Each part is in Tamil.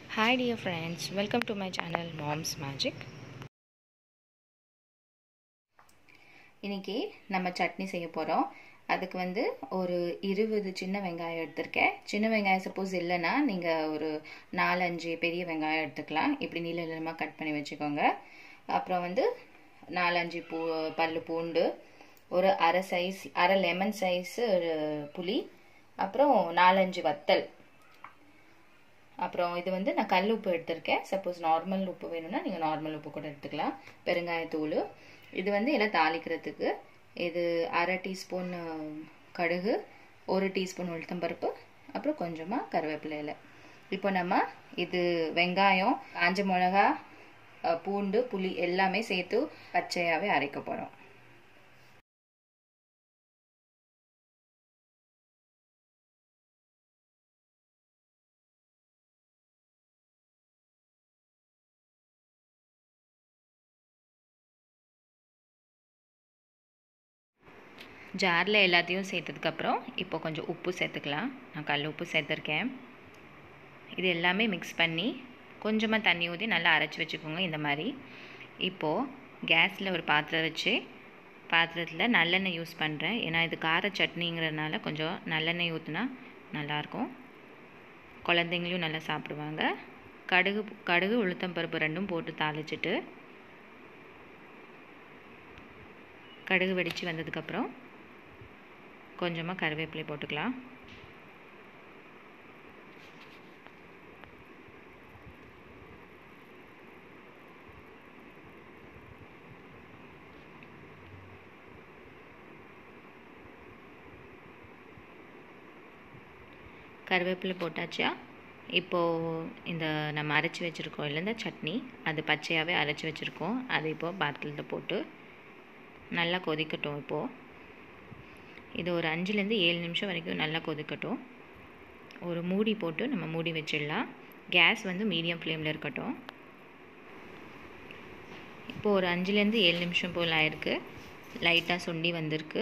Hi dear friends, welcome to my channel Mom's Magic. இன்னைக்கு நம்ம சட்னி செய்ய போகிறோம் அதுக்கு வந்து ஒரு இருபது சின்ன வெங்காயம் எடுத்திருக்கேன் சின்ன வெங்காயம் சப்போஸ் இல்லைன்னா நீங்கள் ஒரு நாலஞ்சு பெரிய வெங்காயம் எடுத்துக்கலாம் இப்படி நீள நீளமாக கட் பண்ணி வச்சுக்கோங்க அப்புறம் வந்து நாலஞ்சு பூ பல்லு பூண்டு ஒரு அரை சைஸ் அரை லெமன் சைஸு புளி அப்புறம் நாலஞ்சு வத்தல் அப்புறம் இது வந்து நான் கல் உப்பு எடுத்திருக்கேன் சப்போஸ் நார்மல் உப்பு வேணும்னா நீங்கள் நார்மல் உப்பு கூட எடுத்துக்கலாம் பெருங்காயத்தூள் இது வந்து எல்லாம் தாளிக்கிறதுக்கு இது அரை டீஸ்பூன் கடுகு ஒரு டீஸ்பூன் உளுத்தம்பருப்பு அப்புறம் கொஞ்சமாக கருவேப்பிலை இலை இப்போ நம்ம இது வெங்காயம் காஞ்ச மிளகா பூண்டு புளி எல்லாமே சேர்த்து பச்சையாகவே அரைக்க போகிறோம் ஜாரில் எல்லாத்தையும் சேர்த்ததுக்கப்புறம் இப்போ கொஞ்சம் உப்பு சேர்த்துக்கலாம் நான் கல் உப்பு சேர்த்துருக்கேன் இது எல்லாமே மிக்ஸ் பண்ணி கொஞ்சமாக தண்ணி ஊற்றி நல்லா அரைச்சி வச்சுக்கோங்க இந்த மாதிரி இப்போது கேஸில் ஒரு பாத்திரம் வச்சு பாத்திரத்தில் நல்லெண்ணெய் யூஸ் பண்ணுறேன் ஏன்னா இது கார சட்னிங்கிறதுனால கொஞ்சம் நல்லெண்ணெய் ஊற்றினா நல்லாயிருக்கும் குழந்தைங்களையும் நல்லா சாப்பிடுவாங்க கடுகு கடுகு உளுத்தம்பருப்பு ரெண்டும் போட்டு தாளிச்சிட்டு கடுகு வெடித்து வந்ததுக்கப்புறம் கொஞ்சமாக கருவேப்பிலை போட்டுக்கலாம் கருவேப்பிலை போட்டாச்சா இப்போது இந்த நம்ம அரைச்சி வச்சுருக்கோம் இல்லை இந்த சட்னி அது பச்சையாகவே அரைச்சி வச்சுருக்கோம் அது இப்போது பாத்திரத்தில் போட்டு நல்லா கொதிக்கட்டும் இப்போது இது ஒரு அஞ்சுலேருந்து ஏழு நிமிஷம் வரைக்கும் நல்லா கொதிக்கட்டும் ஒரு மூடி போட்டு நம்ம மூடி வச்சிடலாம் கேஸ் வந்து மீடியம் ஃப்ளேமில் இருக்கட்டும் இப்போது ஒரு அஞ்சுலேருந்து ஏழு நிமிஷம் போல் ஆயிருக்கு லைட்டாக சுண்டி வந்திருக்கு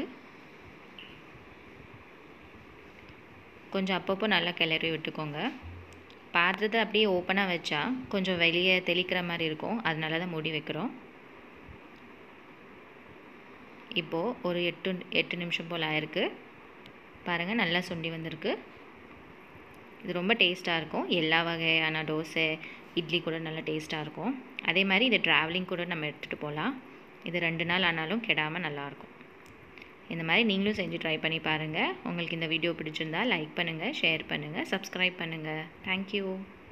கொஞ்சம் அப்பப்போ நல்லா கிளறி விட்டுக்கோங்க பாத்திரத்தை அப்படியே ஓப்பனாக வச்சா கொஞ்சம் வெளியே தெளிக்கிற மாதிரி இருக்கும் அதனால தான் மூடி வைக்கிறோம் இப்போது ஒரு எட்டு எட்டு நிமிஷம் போல் ஆயிருக்கு பாருங்கள் நல்லா சுண்டி வந்திருக்கு இது ரொம்ப டேஸ்ட்டாக இருக்கும் எல்லா வகையான தோசை இட்லி கூட நல்லா டேஸ்ட்டாக இருக்கும் அதே மாதிரி இது ட்ராவலிங் கூட நம்ம எடுத்துகிட்டு போகலாம் இது ரெண்டு நாள் ஆனாலும் கெடாமல் நல்லாயிருக்கும் இந்த மாதிரி நீங்களும் செஞ்சு ட்ரை பண்ணி பாருங்கள் உங்களுக்கு இந்த வீடியோ பிடிச்சிருந்தா லைக் பண்ணுங்கள் ஷேர் பண்ணுங்கள் சப்ஸ்கிரைப் பண்ணுங்கள் தேங்க்யூ